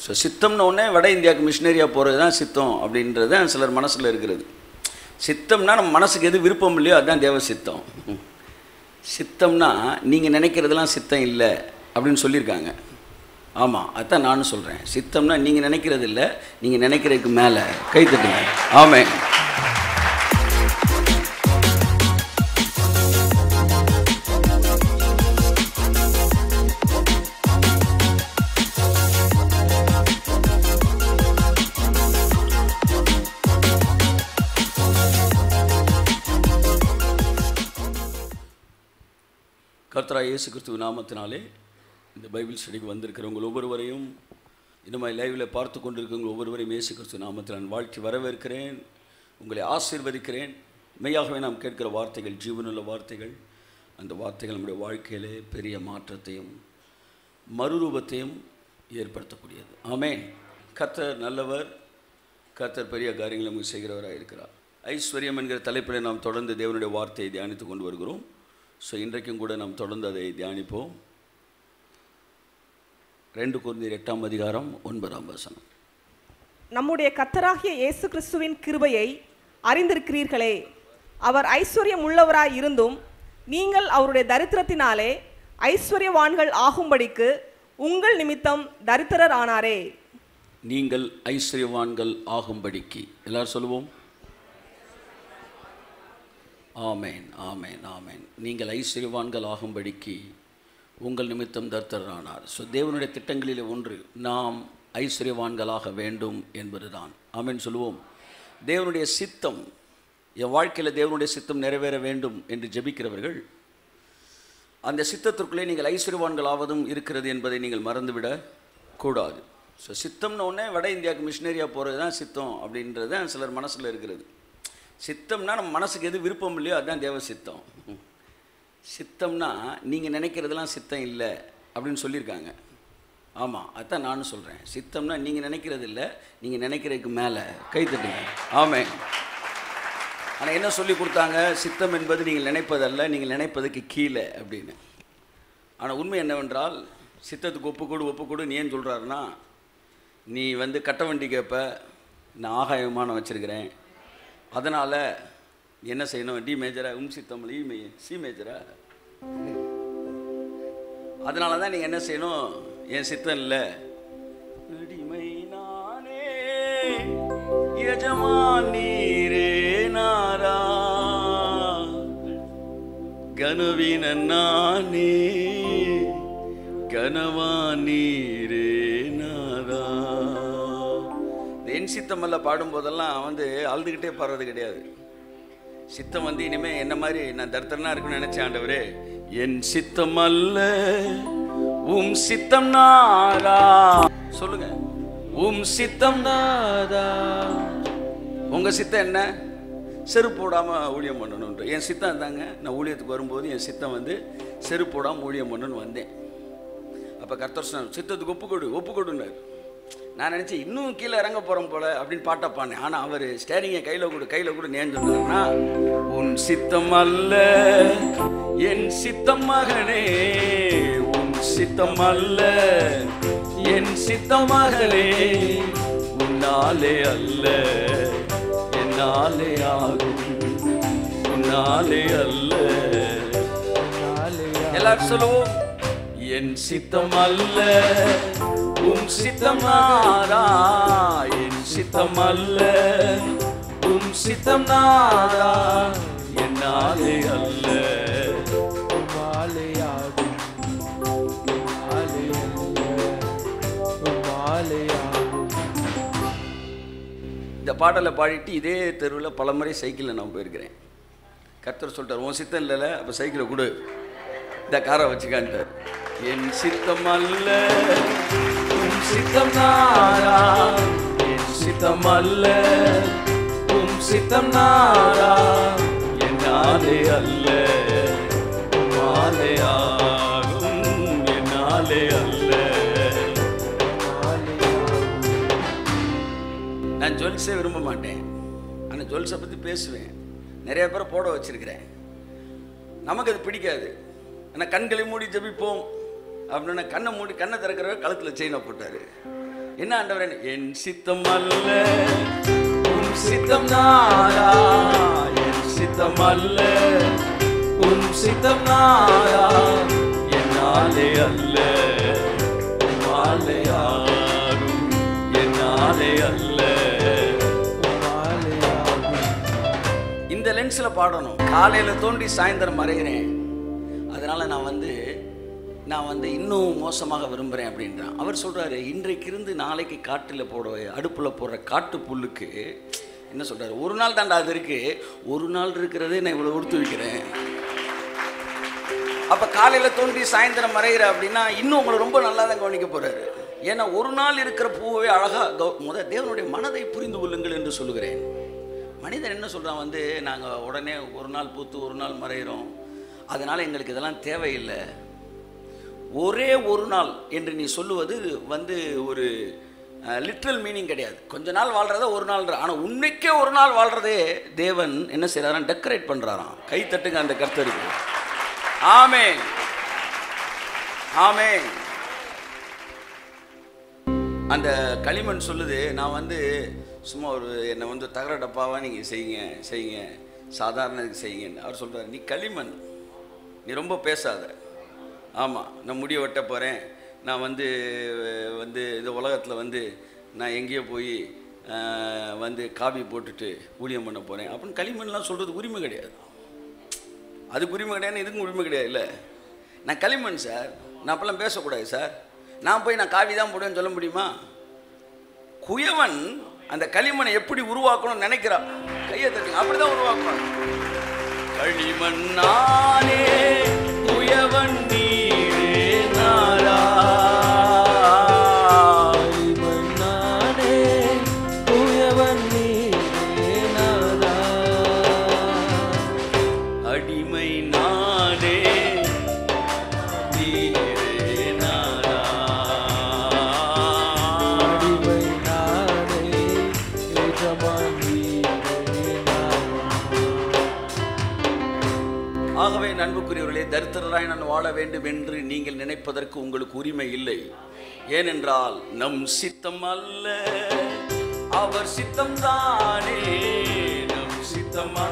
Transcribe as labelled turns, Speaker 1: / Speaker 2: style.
Speaker 1: So சித்தம்னு உடனே வட இந்தியாவுக்கு மிஷினரியாக போகிறது தான் சித்தம் அப்படின்றது தான் சிலர் மனசில் இருக்கிறது சித்தம்னா நம்ம மனசுக்கு எது விருப்பம் இல்லையோ அதுதான் தேவ சித்தம் சித்தம்னா நீங்கள் நினைக்கிறதெல்லாம் சித்தம் இல்லை அப்படின்னு சொல்லியிருக்காங்க ஆமாம் அதான் நானும் சொல்கிறேன் சித்தம்னா நீங்கள் நினைக்கிறது இல்லை நீங்கள் நினைக்கிறதுக்கு மேலே கை தட்டுங்க ஆமே கர்த்தரா இயேசு கிறிஸ்துவ நாமத்தினாலே இந்த பைபிள் ஸ்டடிக்கு வந்திருக்கிறவங்க ஒவ்வொருவரையும் இந்த மாதிரி லைவில் பார்த்து கொண்டிருக்கிறவங்க ஒவ்வொருவரையும் இயேசு கிறிஸ்துவ நாமத்தில் நான் வாழ்த்தி வரவேற்கிறேன் உங்களை ஆசீர்வதிக்கிறேன் மெய்யாகவே நாம் கேட்கிற வார்த்தைகள் ஜீவனுள்ள வார்த்தைகள் அந்த வார்த்தைகள் நம்முடைய வாழ்க்கையிலே பெரிய மாற்றத்தையும் மறுரூபத்தையும் ஏற்படுத்தக்கூடியது ஆமென் கர்த்தர் நல்லவர் கர்த்தர் பெரிய காரியங்களை நமக்கு செய்கிறவராக இருக்கிறார் ஐஸ்வர்யம் என்கிற தலைப்பில் நாம் தொடர்ந்து தேவனுடைய வார்த்தையை தியானித்து கொண்டு வருகிறோம் ஸோ இன்றைக்கும் கூட நாம் தொடர்ந்து அதை தியானிப்போம் ரெண்டு குருந்தீர் எட்டாம் அதிகாரம் ஒன்பதாம் வசனம்
Speaker 2: நம்முடைய கத்தராகிய இயேசு கிறிஸ்துவின் கிருபையை அறிந்திருக்கிறீர்களே அவர் ஐஸ்வர்யம் உள்ளவராய் இருந்தும் நீங்கள் அவருடைய தரித்திரத்தினாலே ஐஸ்வர்யவான்கள் ஆகும்படிக்கு உங்கள் நிமித்தம் தரித்திரர் ஆனாரே
Speaker 1: நீங்கள் ஐஸ்வர்யவான்கள் ஆகும்படிக்கு எல்லாரும் சொல்லுவோம் ஆமேன் ஆமேன் ஆமேன் நீங்கள் ஐஸ்வர்யவான்கள் ஆகும்படிக்கு உங்கள் நிமித்தம் தர்த்தரானார் ஸோ தேவனுடைய திட்டங்களிலே ஒன்று நாம் ஐஸ்வர்யவான்களாக வேண்டும் என்பதுதான் ஆமேன் சொல்லுவோம் தேவனுடைய சித்தம் என் வாழ்க்கையில் தேவனுடைய சித்தம் நிறைவேற வேண்டும் என்று ஜெபிக்கிறவர்கள் அந்த சித்தத்திற்குள்ளே நீங்கள் ஐஸ்வர்யவான்கள் ஆவதும் இருக்கிறது என்பதை நீங்கள் மறந்துவிடக் கூடாது ஸோ சித்தம்னு உடனே வட இந்தியாவுக்கு மிஷினரியாக போகிறது தான் சித்தம் அப்படின்றது தான் சிலர் மனசில் இருக்கிறது சித்தம்னா நம்ம மனசுக்கு எது விருப்பம் இல்லையோ அதுதான் தேவ சித்தம் சித்தம்னா நீங்கள் நினைக்கிறதெல்லாம் சித்தம் இல்லை அப்படின்னு சொல்லியிருக்காங்க ஆமாம் அதான் நானும் சொல்கிறேன் சித்தம்னா நீங்கள் நினைக்கிறது இல்லை நீங்கள் நினைக்கிறதுக்கு மேலே கை தட்டுங்க ஆமே ஆனால் என்ன சொல்லி கொடுத்தாங்க சித்தம் என்பது நீங்கள் நினைப்பதல்ல நீங்கள் நினைப்பதுக்கு கீழே அப்படின்னு ஆனால் உண்மை என்னவென்றால் சித்தத்துக்கு ஒப்புக்கொடு ஒப்புக்கொடு நீ ஏன் சொல்கிறாருன்னா நீ வந்து கட்ட வண்டி கேட்ப நான் ஆகாய விமானம் வச்சுருக்கிறேன் அதனால் என்ன செய்யணும் டி மேஜரா உம் சித்தம் இ மே சி மேஜரா அதனால தான் நீங்கள் என்ன செய்யணும் என் சித்தம் இல்லை அடிமை நானே எஜமான் நீரே நாரா கனவின நானே கனவா நீரே நாரா இந்த என் சித்தம் அல்ல பாடும்போதெல்லாம் வந்து அழுதுகிட்டே பாடுறது கிடையாது சித்தம் வந்து இனிமே என்ன மாதிரி நான் தர்த்தனா இருக்குன்னு நினைச்சேன் ஆண்டவரே என் சித்தம் அல்ல உம் சித்தம் நாதா சொல்லுங்க உம் சித்தம் நாதா உங்க சித்தம் என்ன செருப்பு போடாம ஊழியம் பண்ணணுன்ற என் சித்தம் தாங்க நான் ஊழியத்துக்கு வரும்போது என் சித்தம் வந்து செருப்பு போடாம ஊழியம் பண்ணணும்னு வந்தேன் அப்போ கர்த்தர் சொன்னார் சித்தத்துக்கு ஒப்பு கொடு ஒப்பு கொடுன்னாரு நான் நினச்சேன் இன்னும் கீழே இறங்க போகிறோம் போல அப்படின்னு பாட்டா பாடினேன் ஆனால் அவர் ஸ்டேரிங்கை கையில் கொடு கையில் கொடு நேன்னு சொன்னார்னா உன் சித்தம் அல்ல என் சித்தம் மகனே உன் சித்தம் அல்ல என் சித்தம் மகளே உன்னாலே அல்ல என்னாலே ஆகும் உன்னாலே அல்ல எல்லாரும் சொல்லுவோம் என் சித்தம் அல்ல உம் சித்தம் நாரா என் சித்தம் அல்ல உம் சித்தம் நாரா என்னாலே அல்ல
Speaker 3: உமாலையாகும் உமாலையல்ல உமாலையாகும்
Speaker 1: இந்த பாடலை பாடிட்டு இதே தெருவில் பல முறை சைக்கிளில் நான் போயிருக்கிறேன் கர்த்தர் சொல்லிட்டார் உன் சித்தம் இல்லைல்ல அப்போ சைக்கிளை கொடு இந்த காரை வச்சுக்கான்ட்டார் என் சித்தம் அல்ல உம் சித்தம் நாரா என் சித்தம் அல்ல உம் சித்தம் நாரா என்னாலே அல்ல உமாலே ஆகும் என்னாலே அல்ல நான் ஜுவல்ஸே விரும்ப மாட்டேன் ஆனால் ஜுவல்ஸை பற்றி பேசுவேன் நிறைய பேரை போட வச்சிருக்கிறேன் நமக்கு அது பிடிக்காது ஆனால் கண்களை மூடி ஜெபிப்போம் அப்படின்னா கண்ணை மூடி கண்ணை திறக்கிறவர் கழுத்தில் செயினை போட்டார் என்ன ஆண்டவரே என் சித்தம் அல்ல உன் சித்தம் நாரா என் சித்தம் அல்ல உன் சித்தம் நாரா என்னாலே அல்ல உம்மாலே ஆகும் என்னாலே அல்ல உம்மாலே ஆகும் இந்த லென்ஸில் பாடணும் காலையில் தோண்டி சாயந்தரம் மறைகிறேன் அதனால் நான் வந்து நான் வந்து இன்னும் மோசமாக விரும்புகிறேன் அப்படின்றான் அவர் சொல்கிறாரு இன்றைக்கு இருந்து நாளைக்கு காட்டில் போட அடுப்பில் போடுற காட்டு புல்லுக்கு என்ன சொல்கிறாரு ஒரு நாள் தாண்டா அது இருக்குது ஒரு நாள் இருக்கிறதே நான் இவ்வளோ கொடுத்து வைக்கிறேன் அப்போ காலையில் தோன்றி சாயந்தரம் மறைகிற அப்படின்னா இன்னும் உங்களை ரொம்ப நல்லா தான் கவனிக்க போகிறாரு ஏன்னா ஒரு நாள் இருக்கிற பூவை அழகாக முத தேவனுடைய மனதை புரிந்து கொள்ளுங்கள் என்று சொல்லுகிறேன் மனிதன் என்ன சொல்கிறான் வந்து நாங்கள் உடனே ஒரு நாள் பூத்து ஒரு நாள் மறைகிறோம் அதனால் எங்களுக்கு இதெல்லாம் தேவையில்லை ஒரே ஒரு நாள் என்று நீ சொல்லுவது வந்து ஒரு லிட்ரல் மீனிங் கிடையாது கொஞ்ச நாள் வாழ்கிறத ஒரு நாள் ஆனால் உண்மைக்கே ஒரு நாள் வாழ்கிறதே தேவன் என்ன செய்கிறாராம் டெக்கரேட் பண்ணுறாராம் கை தட்டுங்க அந்த கர்த்தருக்கு ஆமே ஆமே அந்த களிமண் சொல்லுது நான் வந்து சும்மா ஒரு என்னை வந்து தகர டப்பாவாக நீங்கள் செய்யுங்க செய்யுங்க சாதாரண இதுக்கு செய்யுங்க அவர் சொல்கிறார் நீ களிமண் நீ ரொம்ப பேசாத ஆமாம் நான் முடிய வெட்ட போகிறேன் நான் வந்து வந்து இந்த உலகத்தில் வந்து நான் எங்கேயோ போய் ஆஹ், வந்து காபி போட்டுட்டு ஊழியம் பண்ண போகிறேன் அப்படின்னு களிமண்லாம் சொல்கிறதுக்கு உரிமை கிடையாது அதுக்கு உரிமை கிடையாது இதுக்கும் உரிமை கிடையாது இல்லை நான் களிமண் சார் நான் அப்பெல்லாம் பேசக்கூடாது சார் நான் போய் நான் காவி தான் போடுவேன்னு சொல்ல முடியுமா குயவன் அந்த களிமண்ணை எப்படி உருவாக்கணும்னு நினைக்கிறான் கையை தட்டுங்க அப்படிதான் உருவாக்கணும் களிமண் நானே குயவன் நீரே நாரா களிமண் நானே குயவன் நீரே நாரா அடிமை நானே நீரே நானா. அடிமை நானே எஜமான் நீரே நானா. ஆகவே நண்புக்குரியவர்களே தரித்திரராய் நான் வாழ வேண்டும் என்று நீங்கள் நினைப்பதற்கு உங்களுக்கு உரிமை இல்லை ஏனென்றால் நம் சித்தம் அல்ல அவர் சித்தம் தானே நம் சித்தம் அல்ல